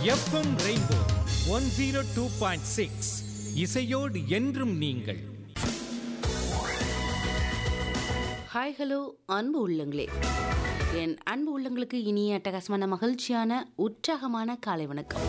FM rainbow one zero two point six இசையோடு என்றும் நீங்கள் ஹாய் ஹலோ அன்பு உள்ளங்களே என் அன்பு உள்ளங்களுக்கு இனிய அட்டகாசமான மகிழ்ச்சியான உற்சாகமான காலை வணக்கம்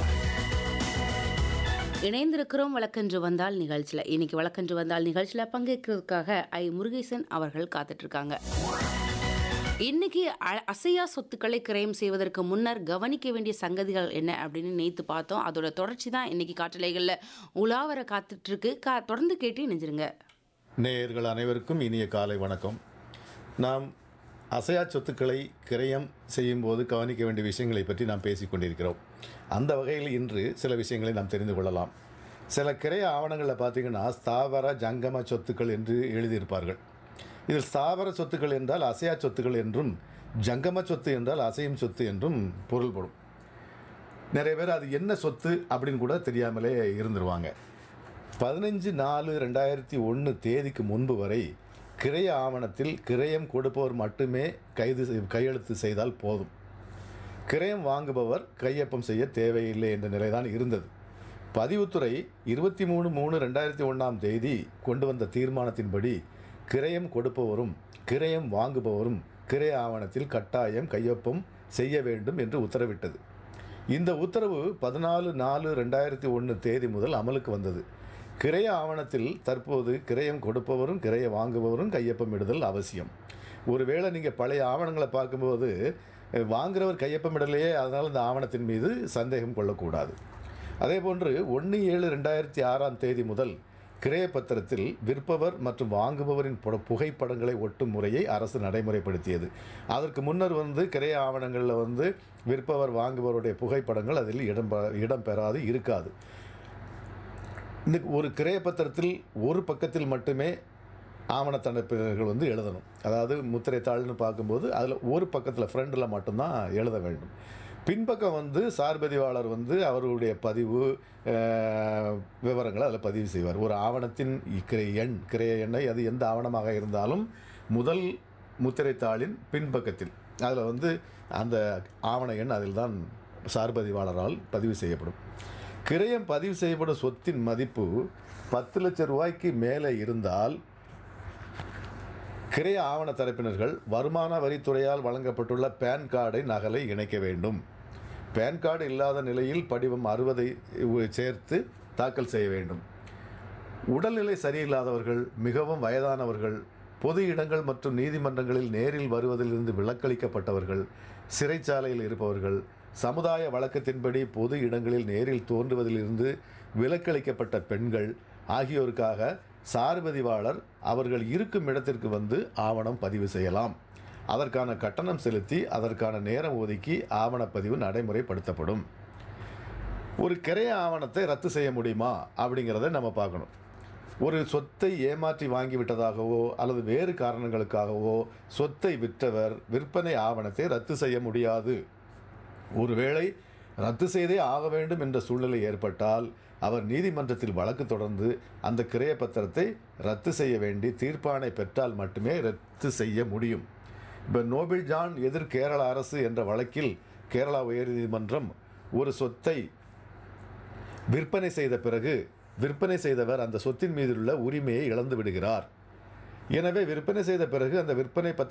இணைந்திருக்கிறோம் வழக்கன்று வந்தால் நிகழ்ச்சியில் இன்னைக்கு வழக்கன்று வந்தால் நிகழ்ச்சியில் பங்கேற்கிறதுக்காக ஐ முருகேசன் அவர்கள் காத்துட்டு இருக்காங்க இன்னைக்கு அ- அசையா சொத்துக்களை கிரயம் செய்வதற்கு முன்னர் கவனிக்க வேண்டிய சங்கதிகள் என்ன அப்படின்னு நேத்து பார்த்தோம் அதோட தொடர்ச்சி தான் இன்னைக்கு காற்றலைகளில் உலாவர காத்துட்டு இருக்கு கா தொடர்ந்து கேட்டு இணைஞ்சிருங்க நேயர்கள் அனைவருக்கும் இனிய காலை வணக்கம் நாம் அசையா சொத்துக்களை கிரயம் செய்யும்போது கவனிக்க வேண்டிய விஷயங்களை பற்றி நாம் பேசிக் கொண்டிருக்கிறோம் அந்த வகையில் இன்று சில விஷயங்களை நாம் தெரிந்து கொள்ளலாம் சில கிரைய ஆவணங்களில் பார்த்தீங்கன்னா ஸ்தாவர ஜங்கம சொத்துக்கள் என்று எழுதியிருப்பார்கள் இதில் ஸ்தாவர சொத்துக்கள் என்றால் அசையா சொத்துக்கள் என்றும் ஜங்கம சொத்து என்றால் அசையும் சொத்து என்றும் பொருள்படும் நிறைய பேர் அது என்ன சொத்து அப்படின்னு கூட தெரியாமலே இருந்துருவாங்க பதினஞ்சு நாலு ரெண்டாயிரத்தி ஒன்று தேதிக்கு முன்பு வரை கிரைய ஆவணத்தில் கிரயம் கொடுப்பவர் மட்டுமே கைது செய்- கையெழுத்து செய்தால் போதும் கிரயம் வாங்குபவர் கையொப்பம் செய்ய தேவையில்லை என்ற நிலைதான் இருந்தது பதிவுத்துறை இருபத்தி மூணு மூணு ரெண்டாயிரத்தி ஒன்றாம் தேதி கொண்டு வந்த தீர்மானத்தின்படி கிரயம் கொடுப்பவரும் கிரயம் வாங்குபவரும் கிரய ஆவணத்தில் கட்டாயம் கையொப்பம் செய்ய வேண்டும் என்று உத்தரவிட்டது இந்த உத்தரவு பதினாலு நாலு ரெண்டாயிரத்தி ஒன்று தேதி முதல் அமலுக்கு வந்தது கிரைய ஆவணத்தில் தற்போது கிரயம் கொடுப்பவரும் கிரைய வாங்குபவரும் கையொப்பமிடுதல் அவசியம் ஒருவேளை நீங்கள் பழைய ஆவணங்களை பார்க்கும்போது அஹ், வாங்குறவர் கையொப்பமிடலையே அதனால் இந்த ஆவணத்தின் மீது சந்தேகம் கொள்ளக்கூடாது அதே போன்று ஒன்று ஏழு ரெண்டாயிரத்தி ஆறாம் தேதி முதல் கிரய பத்திரத்தில் விற்பவர் மற்றும் வாங்குபவரின் புட- புகைப்படங்களை ஒட்டும் முறையை அரசு நடைமுறைப்படுத்தியது அதற்கு முன்னர் வந்து கிரய ஆவணங்களில் வந்து விற்பவர் வாங்குபவருடைய புகைப்படங்கள் அதில் இடம் இடம்பெறாது இருக்காது இந்த ஒரு கிரய பத்திரத்தில் ஒரு பக்கத்தில் மட்டுமே ஆவணத்தனைப்பினர்கள் வந்து எழுதணும் அதாவது முத்திரை தாள்னு பார்க்கும்போது அதில் ஒரு பக்கத்தில் ஃப்ரண்டில் மட்டும்தான் எழுத வேண்டும் பின்பக்கம் வந்து சார்பதிவாளர் வந்து அவருடைய பதிவு அஹ், விவரங்களை அதில் பதிவு செய்வார் ஒரு ஆவணத்தின் கிரை எண் கிரைய எண்ணை அது எந்த ஆவணமாக இருந்தாலும் முதல் முத்திரை தாளின் பின்பக்கத்தில் அதில் வந்து அந்த ஆவண எண் அதில் தான் சார்பதிவாளரால் பதிவு செய்யப்படும் கிரயம் பதிவு செய்யப்படும் சொத்தின் மதிப்பு பத்து லட்சம் ரூபாய்க்கு மேலே இருந்தால் கிரைய ஆவண தரப்பினர்கள் வருமான வரித்துறையால் வழங்கப்பட்டுள்ள பேன் கார்டை நகலை இணைக்க வேண்டும் பேன் கார்டு இல்லாத நிலையில் படிவம் அறுபதை சேர்த்து தாக்கல் செய்ய வேண்டும் உடல்நிலை சரியில்லாதவர்கள் மிகவும் வயதானவர்கள் பொது இடங்கள் மற்றும் நீதிமன்றங்களில் நேரில் வருவதிலிருந்து விலக்களிக்கப்பட்டவர்கள் சிறைச்சாலையில் இருப்பவர்கள் சமுதாய வழக்கத்தின்படி பொது இடங்களில் நேரில் தோன்றுவதிலிருந்து விலக்களிக்கப்பட்ட பெண்கள் ஆகியோருக்காக சார்பதிவாளர் அவர்கள் இருக்கும் இடத்திற்கு வந்து ஆவணம் பதிவு செய்யலாம் அதற்கான கட்டணம் செலுத்தி அதற்கான நேரம் ஒதுக்கி ஆவணப்பதிவு நடைமுறைப்படுத்தப்படும் ஒரு கிரைய ஆவணத்தை ரத்து செய்ய முடியுமா அப்படிங்கிறத நம்ம பார்க்கணும் ஒரு சொத்தை ஏமாற்றி வாங்கிவிட்டதாகவோ அல்லது வேறு காரணங்களுக்காகவோ சொத்தை விற்றவர் விற்பனை ஆவணத்தை ரத்து செய்ய முடியாது ஒருவேளை ரத்து செய்தே ஆக வேண்டும் என்ற சூழ்நிலை ஏற்பட்டால் அவர் நீதிமன்றத்தில் வழக்கு தொடர்ந்து அந்த கிரைய பத்திரத்தை ரத்து செய்ய வேண்டி தீர்ப்பாணை பெற்றால் மட்டுமே ரத்து செய்ய முடியும் இப்போ நோபல் ஜான் எதிர் கேரள அரசு என்ற வழக்கில் கேரளா உயர்நீதிமன்றம் ஒரு சொத்தை விற்பனை செய்த பிறகு விற்பனை செய்தவர் அந்த சொத்தின் மீதுள்ள உரிமையை இழந்து விடுகிறார் எனவே விற்பனை செய்த பிறகு அந்த விற்பனை பத்திர